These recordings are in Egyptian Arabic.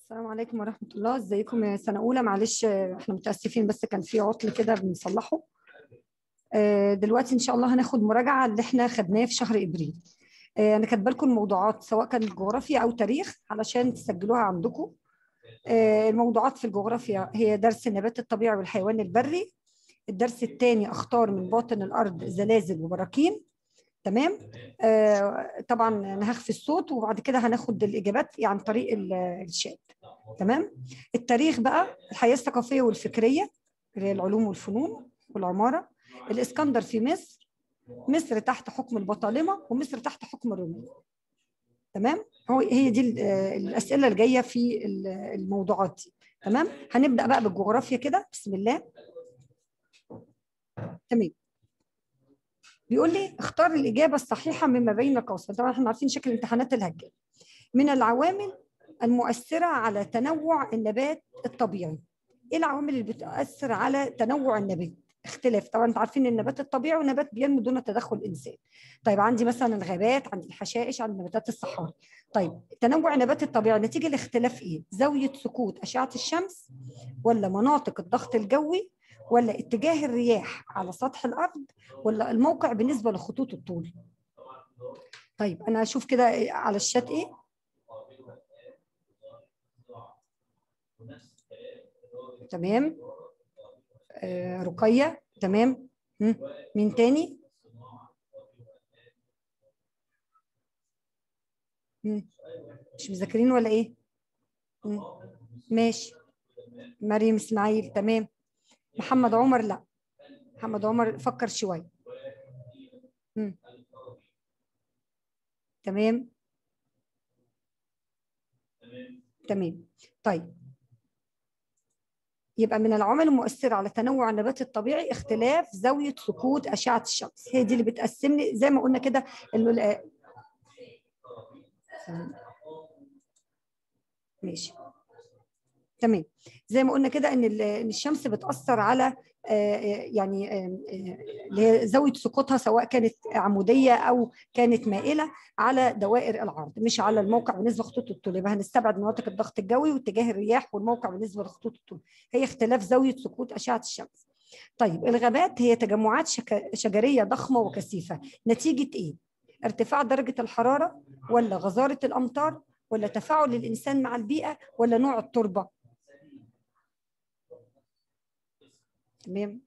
السلام عليكم ورحمة الله ازيكم يا سنة أولى معلش آه، احنا متأسفين بس كان في عطل كده بنصلحه آه، دلوقتي إن شاء الله هناخد مراجعة اللي احنا خدناه في شهر إبريل آه، أنا كاتبة لكم الموضوعات سواء كانت جغرافيا أو تاريخ علشان تسجلوها عندكم آه، الموضوعات في الجغرافيا هي درس النبات الطبيعي والحيوان البري الدرس الثاني أخطار من باطن الأرض زلازل وبراكين تمام آه طبعا انا هخفي الصوت وبعد كده هناخد الاجابات عن طريق ال- الشات تمام التاريخ بقى الحياه الثقافيه والفكريه اللي هي العلوم والفنون والعماره الاسكندر في مصر مصر تحت حكم البطالمه ومصر تحت حكم الرومان تمام هو هي دي ال- آه، الاسئله اللي جايه في ال- الموضوعات دي تمام هنبدا بقى بالجغرافيا كده بسم الله تمام بيقول لي اختار الإجابة الصحيحة مما بين قوسين طبعا احنا عارفين شكل الامتحانات اللي هتجي من العوامل المؤثرة على تنوع النبات الطبيعي ايه العوامل اللي بتؤثر على تنوع النبات اختلاف طبعا انتوا عارفين النبات الطبيعي والنبات بينمو دون تدخل الانسان طيب عندي مثلا الغابات عندي الحشائش عندي نباتات الصحاري طيب تنوع النبات الطبيعي نتيجه لاختلاف ايه زاويه سقوط اشعه الشمس ولا مناطق الضغط الجوي ولا اتجاه الرياح على سطح الارض ولا الموقع بالنسبه لخطوط الطول طيب انا اشوف كده على الشات ايه تمام آه رقيه تمام هم، مين تاني هم، مش مذاكرين ولا ايه هم، ماشي مريم اسماعيل تمام محمد عمر لا محمد عمر فكر شويه مم. تمام تمام طيب يبقى من العوامل المؤثرة على تنوع النبات الطبيعي اختلاف زاوية سقوط أشعة الشمس هي دي اللي بتقسم لي زي ما قلنا كده ال- ماشي تمام زي ما قلنا كده ان ال- ان الشمس بتاثر على آه، آه، يعني آه، آه، اللي هي زاويه سقوطها سواء كانت عموديه او كانت مائله على دوائر العرض مش على الموقع بالنسبه لخطوط الطول يبقى هنستبعد مناطق الضغط الجوي واتجاه الرياح والموقع بالنسبه لخطوط الطول هي اختلاف زاويه سقوط اشعه الشمس طيب الغابات هي تجمعات شك- شجريه ضخمه وكثيفه نتيجه ايه ارتفاع درجه الحراره ولا غزاره الامطار ولا تفاعل الانسان مع البيئه ولا نوع التربه تمام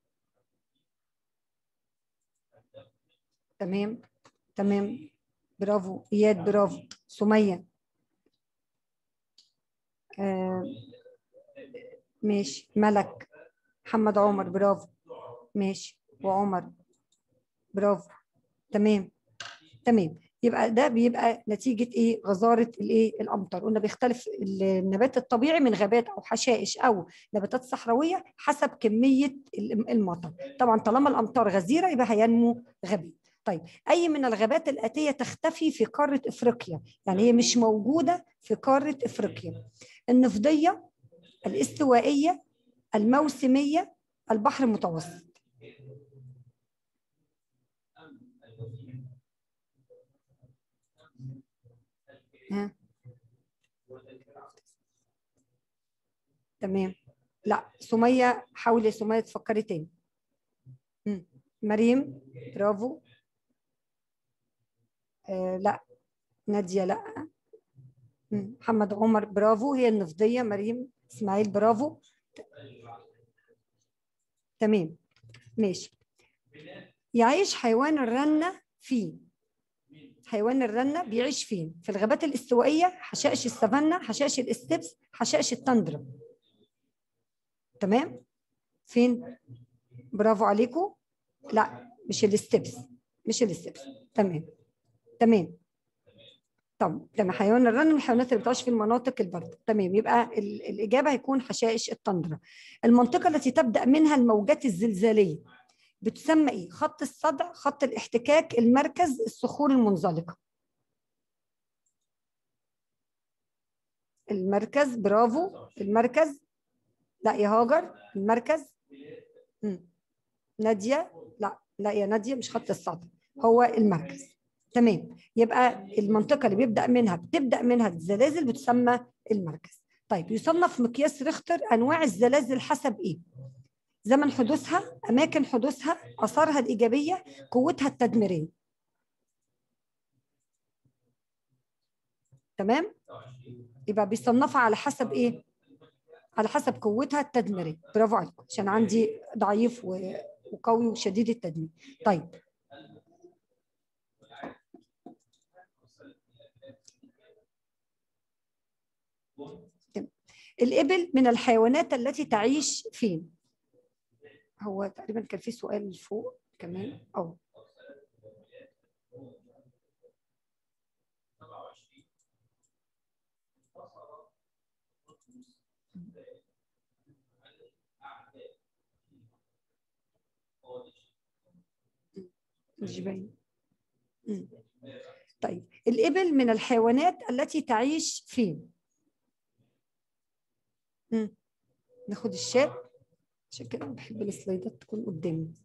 تمام تمام برافو اياد برافو سميه آه ماشي ملك محمد عمر برافو ماشي وعمر برافو تمام تمام يبقى ده بيبقى نتيجة ايه غزارة الايه الامطار قلنا بيختلف النبات الطبيعي من غابات او حشائش او نباتات صحراوية حسب كمية الم- المطر طبعا طالما الامطار غزيرة يبقى هينمو غابات طيب اي من الغابات الاتية تختفي في قارة افريقيا يعني هي مش موجودة في قارة افريقيا النفضية الاستوائية الموسمية البحر المتوسط ها تمام لا سمية حاولي يا سمية تفكري تاني مم. مريم برافو آه لا نادية لا مم. محمد عمر برافو هي النفضية مريم اسماعيل برافو تمام ماشي يعيش حيوان الرنة فين حيوان الرنة بيعيش فين في الغابات الاستوائية حشائش السافانا حشائش الاستبس حشائش التندرا تمام فين برافو عليكم لا مش الاستبس مش الاستبس تمام تمام طب تمام حيوان الرن من الحيوانات اللي بتعيش في المناطق الباردة تمام يبقى ال- الإجابة هيكون حشائش التندرا المنطقة التي تبدأ منها الموجات الزلزالية بتسمى ايه خط الصدع خط الاحتكاك المركز الصخور المنزلقة المركز برافو المركز لا يا هاجر المركز مم. نادية لا لا يا نادية مش خط الصدع هو المركز تمام يبقى المنطقة اللي بيبدأ منها بتبدأ منها الزلازل بتسمى المركز طيب يصنف مقياس ريختر انواع الزلازل حسب ايه زمن حدوثها اماكن حدوثها اثارها الايجابيه قوتها التدميريه تمام يبقى بيصنفها على حسب ايه على حسب قوتها التدميريه برافو عليكم عشان عندي ضعيف وقوي وشديد التدمير طيب الإبل من الحيوانات التي تعيش فين؟ هو تقريبا كان في سؤال فوق كمان اه مش باين طيب الإبل من الحيوانات التي تعيش فين؟ مم. ناخد الشاب عشان كده بحب السلايدات تكون قدامي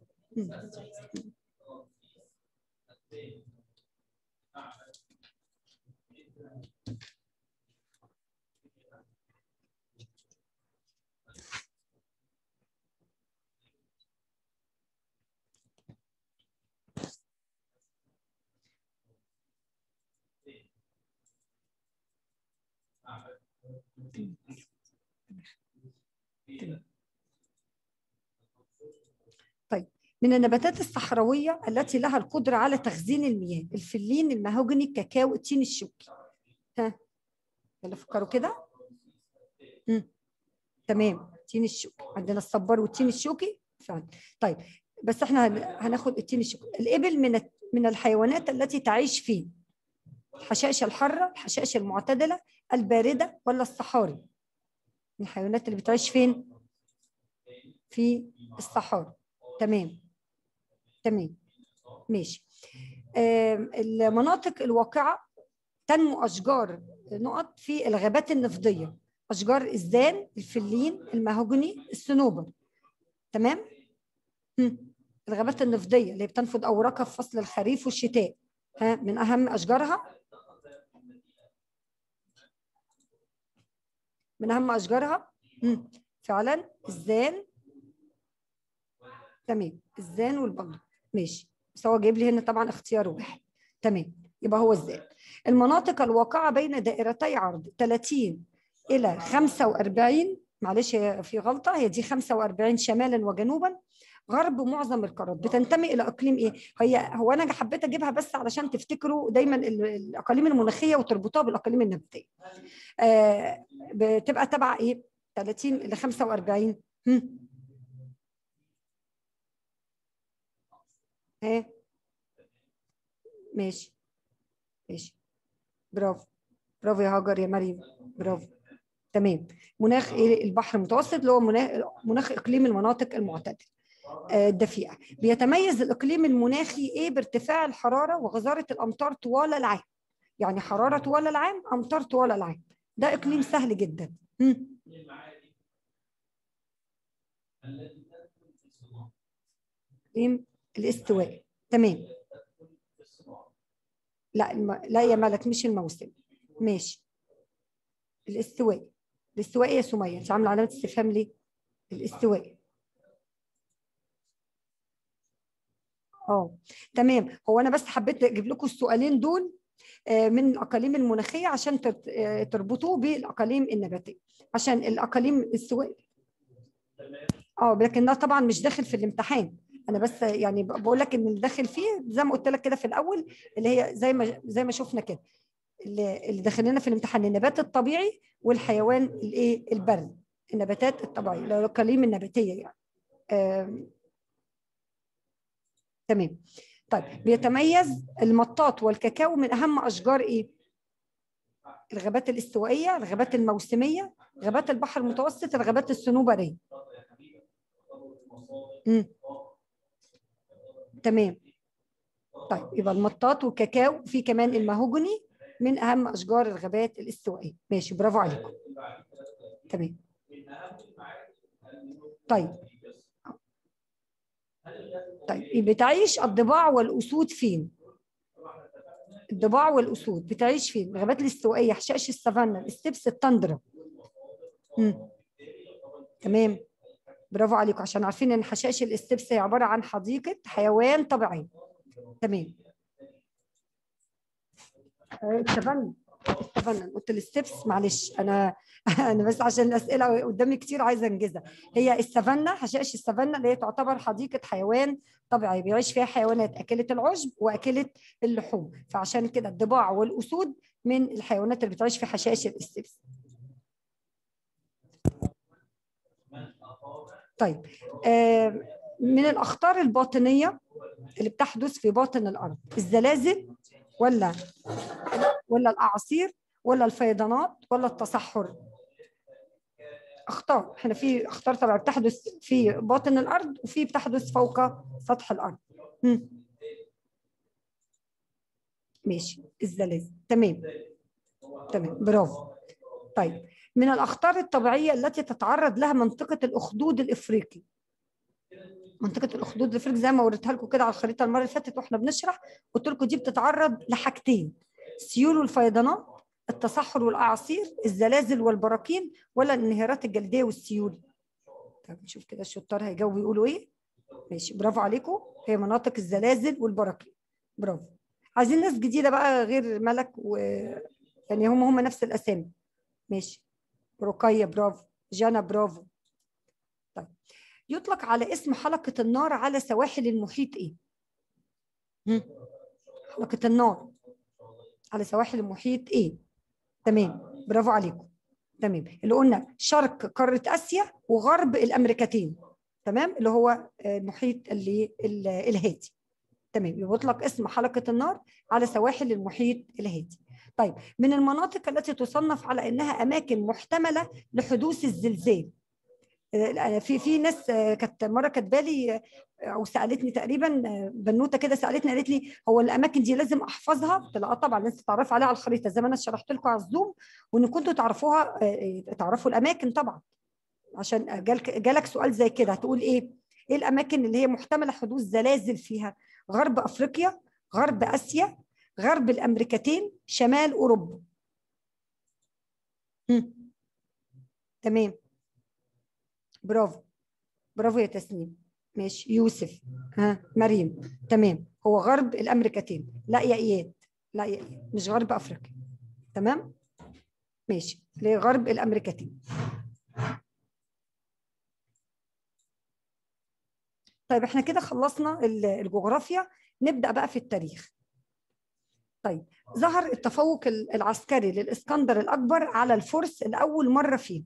طيب من النباتات الصحراوية التي لها القدرة على تخزين المياه الفلين المهوجني الكاكاو التين الشوكي ها يلا فكروا كده تمام التين الشوكي عندنا الصبار والتين الشوكي فعلا طيب بس احنا هناخد التين الشوكي الإبل من من الحيوانات التي تعيش في الحشائش الحارة الحشائش المعتدلة الباردة ولا الصحاري من الحيوانات اللي بتعيش فين في الصحاري تمام تمام ماشي المناطق الواقعة تنمو أشجار نقط في الغابات النفضية أشجار الزان الفلين المهوجني الصنوبر تمام الغابات النفضية اللي بتنفض أوراقها في فصل الخريف والشتاء ها من أهم أشجارها من أهم أشجارها فعلا الزان تمام الزان والبندق ماشي بس هو جايب لي هنا طبعا اختيار واحد تمام يبقى هو الزان المناطق الواقعة بين دائرتي عرض 30 إلى 45 معلش في غلطة هي دي 45 شمالا وجنوبا غرب معظم القارات بتنتمي الى اقليم ايه هي هو انا حبيت اجيبها بس علشان تفتكروا دايما الاقاليم المناخيه وتربطوها بالاقاليم النباتيه آه بتبقى تبع ايه 30 ل 45 هم. ها ماشي ماشي برافو برافو يا هاجر يا مريم برافو تمام مناخ ايه البحر المتوسط اللي هو مناخ مناخ اقليم المناطق المعتدله الدفيئه بيتميز الاقليم المناخي ايه بارتفاع الحراره وغزاره الامطار طوال العام يعني حراره طوال العام امطار طوال العام ده اقليم سهل جدا اقليم الاستواء تمام لا الم... لا يا ملك مش الموسم ماشي الاستواء الاستواء يا سميه انت عامله علامه استفهام ليه الاستواء اه تمام هو انا بس حبيت اجيب لكم السؤالين دول من الاقاليم المناخيه عشان تربطوه بالاقاليم النباتيه عشان الاقاليم الاستوائيه اه لكن ده طبعا مش داخل في الامتحان انا بس يعني بقول لك ان اللي داخل فيه زي ما قلت لك كده في الاول اللي هي زي ما زي ما شفنا كده اللي, اللي داخل لنا في الامتحان النبات الطبيعي والحيوان الايه البري النباتات الطبيعيه الاقاليم النباتيه يعني آه تمام طيب بيتميز المطاط والكاكاو من اهم اشجار ايه الغابات الاستوائيه الغابات الموسميه غابات البحر المتوسط الغابات الصنوبريه امم تمام طيب يبقى المطاط والكاكاو في كمان المهوجني من اهم اشجار الغابات الاستوائيه ماشي برافو عليكم تمام طيب طيب بتعيش الضباع والاسود فين الضباع والاسود بتعيش فين الغابات الاستوائيه حشائش السافانا الاستبس التندرا مم. تمام برافو عليكم عشان عارفين ان حشائش الاستبس هي عباره عن حديقه حيوان طبيعي تمام آه، السفن السفن قلت الاستبس معلش انا انا بس عشان الاسئله قدامي كتير عايزه انجزها هي السفنه حشائش السفنه اللي هي تعتبر حديقه حيوان طبيعي بيعيش فيها حيوانات اكله العشب واكله اللحوم فعشان كده الضباع والاسود من الحيوانات اللي بتعيش في حشائش الاستبس طيب آه، من الاخطار الباطنيه اللي بتحدث في باطن الارض الزلازل ولا ولا الاعاصير ولا الفيضانات ولا التصحر اخطار احنا في اخطار طبعا بتحدث في باطن الارض وفي بتحدث فوق سطح الارض مم. ماشي الزلازل تمام تمام برافو طيب من الاخطار الطبيعيه التي تتعرض لها منطقه الاخدود الافريقي منطقه الاخدود الافريقي زي ما وريتها لكم كده على الخريطه المره اللي فاتت واحنا بنشرح قلت لكم دي بتتعرض لحاجتين سيول والفيضانات التصحر والاعاصير الزلازل والبراكين ولا الانهيارات الجليديه والسيول طب نشوف كده الشطار هيجاوبوا يقولوا ايه ماشي برافو عليكم هي مناطق الزلازل والبراكين برافو عايزين ناس جديده بقى غير ملك و يعني هم هم نفس الاسامي ماشي رقيه برافو جانا برافو طيب يطلق على اسم حلقه النار على سواحل المحيط ايه هم؟ حلقه النار على سواحل المحيط ايه تمام برافو عليكم تمام اللي قلنا شرق قاره اسيا وغرب الامريكتين تمام اللي هو المحيط اللي الهادي تمام يبقى يطلق اسم حلقه النار على سواحل المحيط الهادي طيب من المناطق التي تصنف على انها اماكن محتمله لحدوث الزلزال في في ناس كانت مره كاتبه لي او سالتني تقريبا بنوته كده سالتني قالت لي هو الاماكن دي لازم احفظها؟ قلت لها طبعا لازم تتعرفوا عليها على الخريطه زي ما انا شرحت لكم على الزوم وان كنتوا تعرفوها تعرفوا الاماكن طبعا عشان جالك جالك سؤال زي كده هتقول ايه؟ ايه الاماكن اللي هي محتمله حدوث زلازل فيها؟ غرب افريقيا، غرب اسيا، غرب الامريكتين، شمال اوروبا. هم. تمام برافو برافو يا تسنيم ماشي يوسف ها مريم تمام هو غرب الامريكتين لا يا اياد لا يا اياد مش غرب افريقيا تمام ماشي لغرب الامريكتين طيب احنا كده خلصنا الجغرافيا نبدا بقى في التاريخ طيب ظهر التفوق العسكري للاسكندر الاكبر على الفرس لاول مره فيه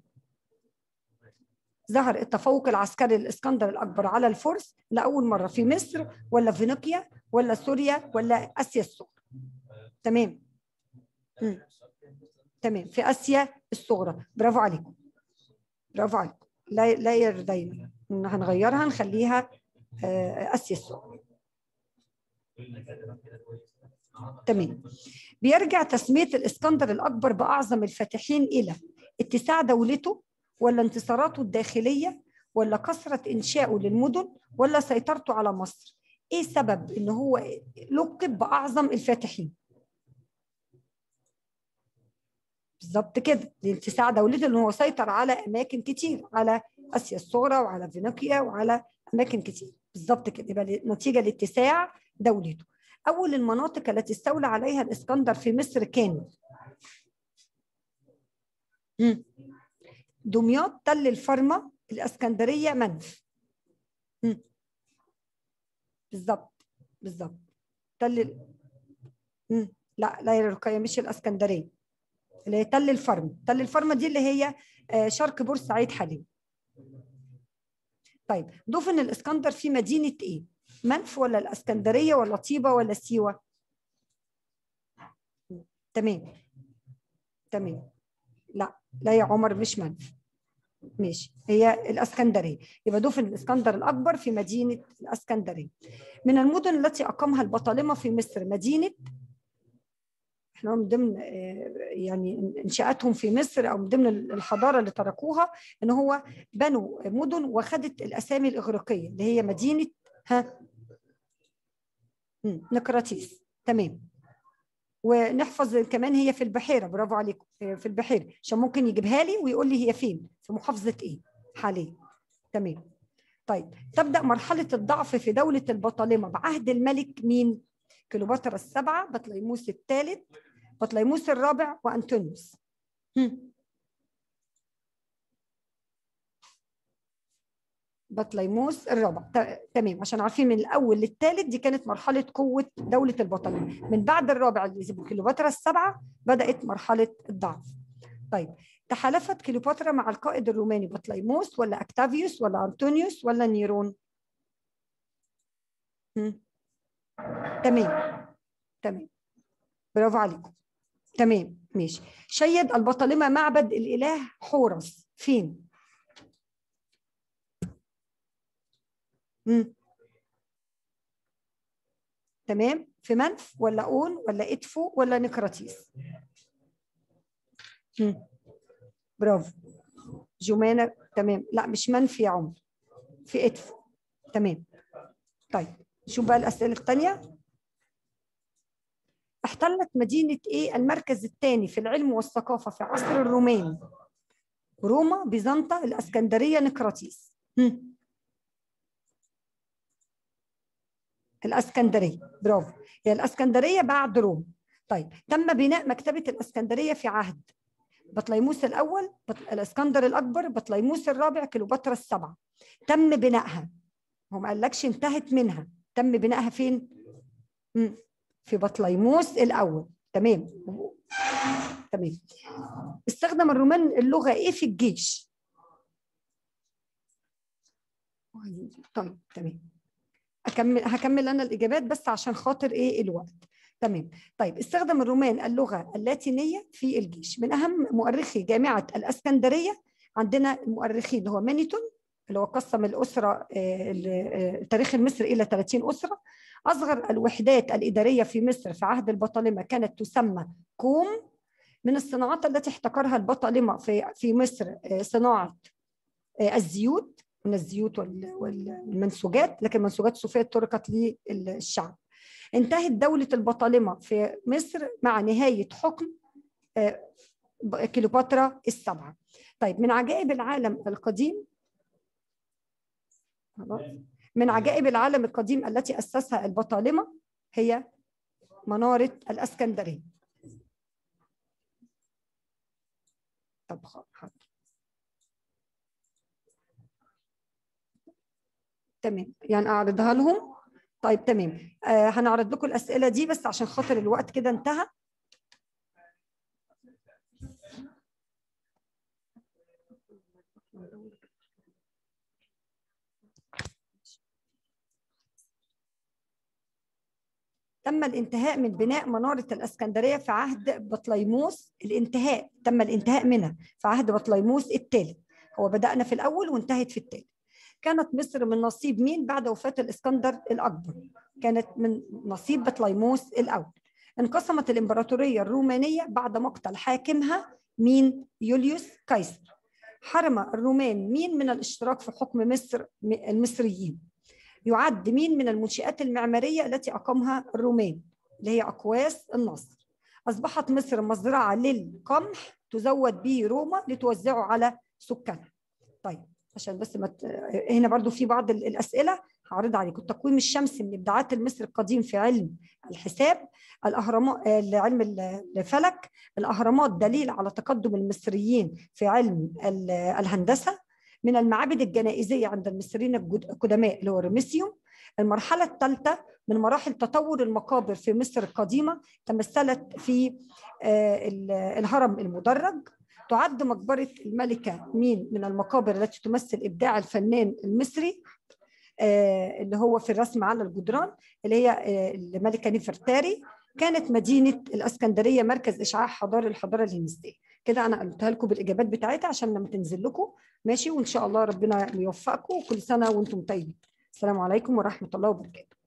ظهر التفوق العسكري للاسكندر الاكبر على الفرس لاول مره في مصر ولا فينيقيا ولا سوريا ولا اسيا الصغرى تمام مم. تمام في اسيا الصغرى برافو عليكم برافو عليكم لا لا يرضينا هنغيرها نخليها اسيا الصغرى تمام بيرجع تسميه الاسكندر الاكبر باعظم الفاتحين الى اتساع دولته ولا انتصاراته الداخليه ولا كثره انشائه للمدن ولا سيطرته على مصر ايه سبب ان هو لقب باعظم الفاتحين بالظبط كده لاتساع دولته ان هو سيطر على اماكن كتير على اسيا الصغرى وعلى فينيقيا وعلى اماكن كتير بالظبط كده يبقى نتيجه لاتساع دولته اول المناطق التي استولى عليها الاسكندر في مصر كانت دمياط تل الفرمة الاسكندريه منف بالظبط بالظبط تل مم. لا لا يا رقيه مش الاسكندريه اللي هي تل الفرمة تل الفرمة دي اللي هي شرق بورسعيد حاليا طيب دفن الاسكندر في مدينه ايه منف ولا الاسكندريه ولا طيبه ولا سيوه تمام تمام لا لا يا عمر مش منف ماشي هي الاسكندريه يبقى دفن الاسكندر الاكبر في مدينه الاسكندريه من المدن التي اقامها البطالمه في مصر مدينه احنا من ضمن يعني انشاءاتهم في مصر او من ضمن الحضاره اللي تركوها ان هو بنوا مدن وخدت الاسامي الاغريقيه اللي هي مدينه ها نقراطيس تمام ونحفظ كمان هي في البحيره برافو عليكم في البحيره عشان ممكن يجيبها لي ويقول لي هي فين في محافظه ايه حاليا تمام طيب تبدا مرحله الضعف في دوله البطالمه بعهد الملك مين كليوباترا السبعه بطليموس الثالث بطليموس الرابع وانطونيوس بطليموس الرابع تمام عشان عارفين من الاول للثالث دي كانت مرحله قوه دوله البطالمه من بعد الرابع اللي كليوباترا السبعه بدات مرحله الضعف طيب تحالفت كليوباترا مع القائد الروماني بطليموس ولا اكتافيوس ولا انطونيوس ولا نيرون تمام تمام برافو عليكم تمام ماشي شيد البطالمه معبد الاله حورس فين مم. تمام في منف ولا اون ولا ادفو ولا نكراتيس مم. برافو جمانة تمام لا مش منفي يا عمر في ادفو تمام طيب شوف بقى الاسئله الثانيه احتلت مدينه ايه المركز الثاني في العلم والثقافه في عصر الرومان روما بيزنطة الاسكندريه نكراتيس هم. الاسكندريه برافو هي الاسكندريه بعد روما طيب تم بناء مكتبه الاسكندريه في عهد بطليموس الاول بط... الاسكندر الاكبر بطليموس الرابع كليوباترا السبعه تم بنائها هو ما قالكش انتهت منها تم بنائها فين مم. في بطليموس الاول تمام تمام استخدم الرومان اللغه ايه في الجيش طيب تمام اكمل هكمل انا الاجابات بس عشان خاطر ايه الوقت تمام طيب استخدم الرومان اللغه اللاتينيه في الجيش من اهم مؤرخي جامعه الاسكندريه عندنا المؤرخين اللي هو مانيتون اللي هو قسم الاسره التاريخ المصري الى 30 اسره اصغر الوحدات الاداريه في مصر في عهد البطالمه كانت تسمى كوم من الصناعات التي احتكرها البطالمه في في مصر صناعه الزيوت من الزيوت والمنسوجات لكن المنسوجات الصوفيه تركت للشعب انتهت دولة البطالمة في مصر مع نهاية حكم كليوباترا السبعة طيب من عجائب العالم القديم من عجائب العالم القديم التي أسسها البطالمة هي منارة الأسكندرية طب حاضر تمام يعني أعرضها لهم طيب تمام آه هنعرض لكم الأسئلة دي بس عشان خاطر الوقت كده انتهى تم الانتهاء من بناء منارة الأسكندرية في عهد بطليموس الانتهاء تم الانتهاء منها في عهد بطليموس الثالث هو بدأنا في الأول وانتهت في الثالث كانت مصر من نصيب مين بعد وفاة الإسكندر الأكبر كانت من نصيب بطليموس الأول انقسمت الإمبراطورية الرومانية بعد مقتل حاكمها مين يوليوس قيصر حرم الرومان مين من الاشتراك في حكم مصر المصريين يعد مين من المنشآت المعمارية التي أقامها الرومان اللي هي أقواس النصر أصبحت مصر مزرعة للقمح تزود به روما لتوزعه على سكانها طيب عشان بس ما مت... هنا برضو في بعض الأسئلة هعرض عليكم التقويم الشمسي من إبداعات المصري القديم في علم الحساب الأهرامات علم الفلك الأهرامات دليل على تقدم المصريين في علم الهندسة من المعابد الجنائزية عند المصريين القدماء اللي هو رمسيوم المرحلة الثالثة من مراحل تطور المقابر في مصر القديمة تمثلت في الهرم المدرج تعد مقبرة الملكة مين من المقابر التي تمثل إبداع الفنان المصري اللي هو في الرسم على الجدران اللي هي الملكة نفرتاري كانت مدينة الإسكندرية مركز إشعاع حضارة الحضارة الهندسية كده أنا قلتها لكم بالإجابات بتاعتها عشان لما تنزل لكم ماشي وإن شاء الله ربنا يوفقكم وكل سنة وأنتم طيبين السلام عليكم ورحمة الله وبركاته